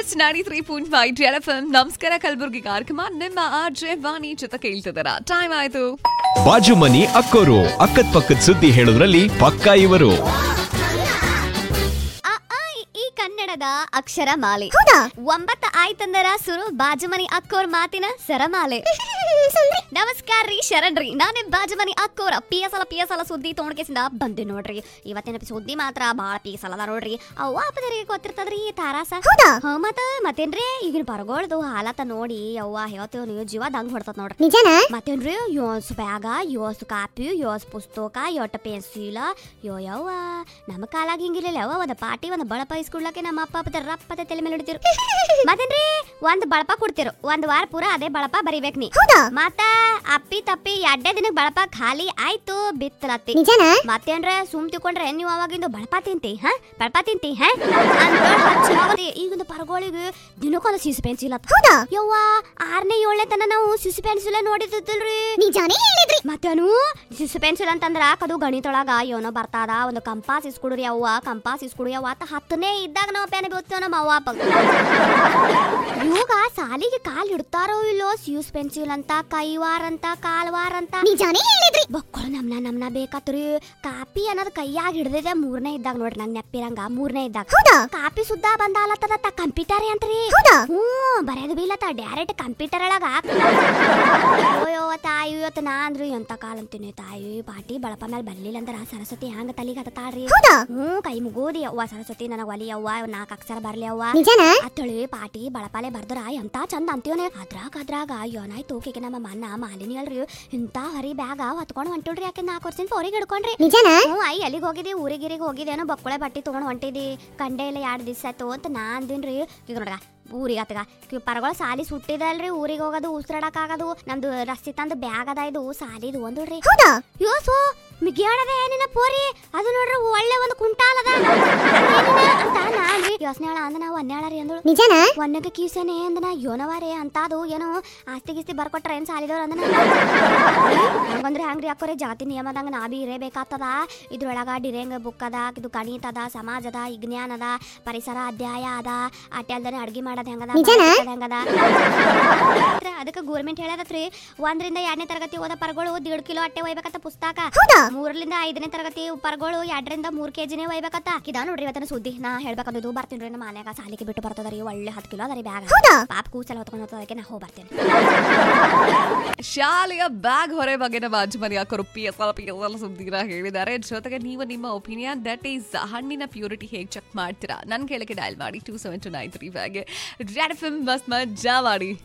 S ನಾಡಿ three point five F M ನಮಸ್ಕಾರ ಕಲಬುರ್ಗಿ ಕಾರ್ಯಕ್ರಮ ನಿಮ್ಮ ಆರ್ಜೆ ವಾಣಿ ಜೊತೆ ಕೇಳ್ತಿದಾರ ಟೈಮ್ ಆಯ್ತು ಬಾಜು ಮನಿ ಅಕ್ಕೋರು ಅಕ್ಕದ್ ಪಕ್ಕದ ಸುದ್ದಿ ಹೇಳೋದ್ರಲ್ಲಿ ಪಕ್ಕ ಇವರು ಅ, ಆ, ಇ, ಈ ಕನ್ನಡದ ಅಕ್ಷರ ಮಾಲೆ ಒಂಬತ್ತ ಆಯ್ತಂದರ ಸುರು ಬಾಜುಮನಿ ಅಕ್ಕೋರ್ ಮಾತಿನ ಸರಮಾಲೆ ನಮಸ್ಕಾರ ರೀ ಶರಣ್ ರೀ ನಾನೇ ಬಾಜುಮನಿ ಅಕ್ಕೋರ ಪಿ ಎಸ್ ಅಲ ಪಿ ಎಸ್ ಅಲ ಸುದ್ದಿ ತೊಗೊಂಡ್ಕೆಸಿಂದ ಬಂದೆ ನೋಡ್ರಿ ಇವತ್ತಿನ ಸುದ್ದಿ ಮಾತ್ರ ಬಾಳ ಪಿ ಎಸ್ ಅದ ನೋಡ್ರಿ ಅವ ಅಪ್ಪದರಿಗೆ ಗೊತ್ತಿರ್ತದ್ರಿ ಈ ತಾರಾಸ ಹಾ ಮತ್ತ ಮತ್ತೇನ್ರಿ ಈಗಿನ ಬರಗೋಳ್ದು ಹಾಲತ ನೋಡಿ ಯವ್ವ ಹೇಳ್ತೇವ್ ನೀವು ಜೀವ ದಂಗ್ ಹೊಡ್ತದ ನೋಡ್ರಿ ನಿಜನ ಮತ್ತೇನ್ರಿ ಯೋಸ್ ಬ್ಯಾಗ ಯೋಸ್ ಕಾಪಿ ಯೋಸ್ ಪುಸ್ತಕ ಯೋಟ ಪೆನ್ಸಿಲ ಯೋ ಯವ್ವ ನಮ್ಮ ಕಾಲಾಗ ಹಿಂಗಿರ್ಲಿಲ್ಲ ಯವ್ವ ಒಂದ್ ಪಾಟಿ ಒಂದ್ ಬಳಪ ಇಸ್ಕೊಡ್ಲಕ್ಕೆ ನಮ್ಮ ಅಪ್ಪ ಅಪ್ಪದ ರಪ್ಪದ ತಲೆ ಮೇಲೆ ಹಿಡಿತಿರು ಮತ್ತೇನ್ರಿ ಒಂದ್ ಬಳಪ ಕೊಡ್ತಿರು ಒಂದ್ ವಾರ ಪೂರ ಅದೇ ಬಳಪ ಬರಿಬೇಕ್ ನೀ ಹೌದಾ ಮತ್ತ ಅಪ್ಪಿ ತಪ್ಪಿ ಎರಡೇ ದಿನಕ್ಕೆ ಬಳಪ ಖಾಲಿ ಆಯ್ತು ಬಿತ್ತಲತ್ತಿ ನಿಜನ ಮತ್ತೇನ್ರ ಸುಮ್ ತಿಳ್ಕೊಂಡ್ರೆ ನೀವು ಅವಾಗಿಂದು ಬಳಪ ತಿಂತಿ ಹಾ ಬಳಪ ತಿಂತಿ ಹಾ ಅಂತೇಳ್ ಹಚ್ಚ ಹೋಗದಿ ಈಗಿಂದು ಪರಗೋಳಿಗೆ ದಿನಕ್ಕೊಂದು ಸಿಸಿ ಪೆನ್ಸಿಲ್ ಹೌದಾ ಯವ್ವ ಆರನೇ ಏಳನೇ ತನ ನಾವು ಸಿಸಿ ಪೆನ್ಸಿಲ್ ನೋಡಿದ್ದಿಲ್ರಿ ನಿಜಾನೇ ಹೇಳಿದ್ರಿ ಮತ್ತೇನು ಸಿಸಿ ಪೆನ್ಸಿಲ್ ಅಂತಂದ್ರ ಕದು ಗಣಿತೊಳಗ ಏನೋ ಬರ್ತಾದ ಒಂದು ಕಂಪಾಸ್ ಇಸ್ಕೊಡ್ರಿ ಅವ್ವ ಕಂಪಾಸ್ ಇಸ್ಕೊಡಿ ಅವ್ವ ಅಂತ ಹತ್ತನೇ ಇದ್ದಾಗ ನಾವು ಪೆನ್ ಗೊತ್ತೇವ ನಮ್ಮ ಅವ್ವ ಅಪ್ಪ ಇವಾಗ ಸಾಲಿಗೆ ಕಾಲ್ ಇಡ್ತಾರೋ ಇಲ್ಲೋ ಸ್ಯೂಸ್ ಪೆನ್ಸಿಲ್ ಅಂತ ಕೈವಾರ್ ಅಂತ ಕಾಲ್ವಾರ್ ಅಂತ ನಿಜಾನೇ ಹೇಳಿದ್ರಿ ಬಕ್ಕಳು ನಮ್ನ ನಮ್ನ ಬೇಕಾತ್ರಿ ಕಾಪಿ ಅನ್ನೋದು ಕೈಯಾಗ ಹಿಡ್ದಿದೆ ಮೂರನೇ ಇದ್ದಾಗ ನೋಡ್ರಿ ನಂಗೆ ನೆಪ್ಪಿರಂಗ ಮೂರನೇ ಇದ್ದಾಗ ಹೌದಾ ಕಾಪಿ ಸುದ್ದ ಬಂದಾಲತ್ತದ ಕಂಪ್ಯೂಟರ್ ಅಂತ್ರಿ ಹೌದಾ ಹ್ಞೂ ಬರೆಯೋದು ಬೀಲತ್ತ ಡೈರೆಕ್ಟ್ ಕಂಪ್ಯೂಟರ್ ಒಳಗ ಅಯ್ಯೋ ತಾಯಿ ಇವತ್ತು ನಾ ಅಂದ್ರು ಎಂತ ಕಾಲ ಅಂತೀನಿ ತಾಯಿ ಪಾಟಿ ಬಳಪ ಮೇಲೆ ಬರ್ಲಿಲ್ಲ ಅಂದ್ರ ಸರಸ್ವತಿ ಹಂಗ ತಲಿಗೆ ಹತ್ತಾಳ್ರಿ ಹೌದಾ ಹ್ಞೂ ಕೈ ಮುಗೋದಿ ಅವ್ವ ಸರಸ್ವತಿ ನನಗೆ ಒಲಿ ಅವ್ವ ನಾಲ್ಕು ಅಕ್ಷರ ಬರ್ಲಿ ಅವ್ವ ನಿಜನ ಅತ್ತಳಿ ಪಾಟಿ ಬಳಪಾಲೆ ಬರ್ದ್ರ ಎಂತ ಚಂದ ಅಂತೀವನೆ ಅದ್ರಾಗ ಅದ್ರಾಗ ಏನಾಯ್ತು ಕೇಕೆ ನಮ್ಮ ಮನ್ನ ಮಾಲಿನಿ ಅಲ್ರಿ ಇಂತ ಹರಿ ಬ್ಯಾಗ ಹೊತ್ಕೊಂಡು ಹೊಂಟಿಳ್ರಿ ಯಾಕೆ ನಾಲ್ಕು ವರ್ಷದಿಂದ ಫೋರಿಗೆ ಹಿಡ್ಕೊಂಡ್ರಿ ನಿಜನ ಹ್ಞೂ ಐ ಎಲ್ಲಿಗೆ ಹೋಗಿದ್ದಿ ಊರಿಗಿರಿಗೆ ಹೋಗಿದ್ದೇನೋ ಬಕ್ಕಳೆ ಬಟ್ಟೆ ತೊಗೊಂಡು ಹೊಂಟಿದಿ ಕಂಡೆ ಇಲ್ಲ ಎರಡು ದಿವಸ ಆಯ್ತು ಅಂತ ನಾ ಅಂದಿನ್ರಿ ಈಗ ನೋಡ್ಗ ಊರಿಗೆ ಆತಗ ಪರಗಳ ಸಾಲಿ ಸುಟ್ಟಿದಲ್ರಿ ಊರಿಗೆ ಹೋಗೋದು ಉಸಿರಾಡಕ್ಕಾಗೋದು ನಮ್ದು ರಸ್ತೆ ತಂದು ಬ್ಯಾಗ್ ಅದ ಇದು ಸಾಲಿದು ಒಂದುಡ್ರಿ ಹೌದಾ ಯೋಸು ಮಿಗ್ಯಾಡದೆ ಏನಿನ ಪೋರಿ ಅದು ನೋಡ್ರಿ ಒಳ್ಳೆ ಒಂದು ಕುಂಟಾಲ್ ಅದ ಅದೇನಿನ ಅಂತ ನಾನ್ರಿ ಯೋಸ್ನೆ ಹೇಳ ಅಂದ ನಾವು ಹನ್ನೆರಡರಿ ಅಂದಳು ನಿಜನ ಒನ್ನಗೆ ಕೀಸೇನೆ ಅಂದನ ಯೋನವಾರೆ ಅಂತಾದು ಏನೋ ಆಸ್ತಿ ಗಿಸ್ತಿ ಬರ್ಕೊಟ್ರ ಏನ್ ಸಾಲಿದವ್ರ ಅಂದನ ಹಂಗಂದ್ರೆ ಹಂಗ್ರಿ ಹಾಕೋರೆ ಜಾತಿ ನಿಯಮದಂಗ ನಾ ಬಿ ಇರಬೇಕಾಗ್ತದ ಇದ್ರೊಳಗ ಡಿರೆಂಗ್ ಬುಕ್ ಅದ ಇದು ಗಣಿತ ಅದ ಸಮಾಜ ಅದ ವಿಜ್ಞಾನ ಅದ ಪರಿಸರ ಅಧ್ಯಾಯ ಅದ ಅಟ್ಟೆ ಅಲ್ದನೆ ಅಡ್ಗೆ ಮಾಡೋದ್ ಹೆಂಗದ ನಿಜನಾ? ಬರ್ತದ್ ಹೆಂಗದ ಅದಕ್ಕೆ ಗೋರ್ಮೆಂಟ್ ಹೇಳದತ್ರಿ ಒಂದರಿಂದ ಎರಡನೇ ತರಗತಿ ಓದ ಪರ್ಗಳು ದೇಡ್ ಕಿಲೋ ಅಟ್ಟೆ ಒಯ್ಬೇಕತ್ತ ಪುಸ್ತಕ ಹೌದಾ ಮೂರರಿಂದ ಐದನೇ ತರಗತಿ ಪರ್ಗಳು ಎರಡರಿಂದ ಮೂರ್ ಕೆಜಿನೇ ಒಯ್ಬೇಕತ್ತ ಇದಾ ನೋಡ್ರಿ ಇವತ್ತಿನ ಸುದ್ದಿ ನಾ ಹೇಳ್ಬೇಕಂದು ಬರ್ತೀನಿ ನಮ್ಮ ಮನ್ಯಾಗ ಸಾಲಿಗೆ ಬಿಟ್ಟು ಬರ್ತದ್ರಿ ಒಳ್ಳೆ ಹತ್ತು ಕಿಲೋ ಅದರಿ ಬ್ಯಾಗ್ ಹೌದಾ ಪಾಪ ಕೂಸಲ ಹೊತ್ಕೊಂಡು ಹೋಗ್ತದಕ್ಕೆ ನಾ ಹೋಗಿ ಬರ್ತೇನೆ ಶಾಲೆಯ ಬ್ಯಾಗ್ ಹೊರೆ ಬಗ್ಗೆ ನಮ್ಮ ಅಜ್ಮನಿ ಅಕ್ಕರು P S L P S L ಸುದ್ದಿನ ಹೇಳಿದ್ದಾರೆ ಜೊತೆಗೆ ನೀವು ನಿಮ್ಮ ಒಪಿನಿಯನ್ ದಟ್ ಈಸ್ ಹಣ್ಣಿನ ಪ್ಯೂರಿಟಿ ಹೇಗೆ ಚೆಕ್ ಮಾಡ್ತೀರಾ ನನ್ ಕೇಳಕ್ಕೆ ಡಯಲ್ ಮಾಡಿ two seven two nine three ಬ್ಯಾಗೆ ರೆಡ್ ಫಿಲ್ಮ್ ಬಸ್ ಮಜಾ ಮಾಡಿ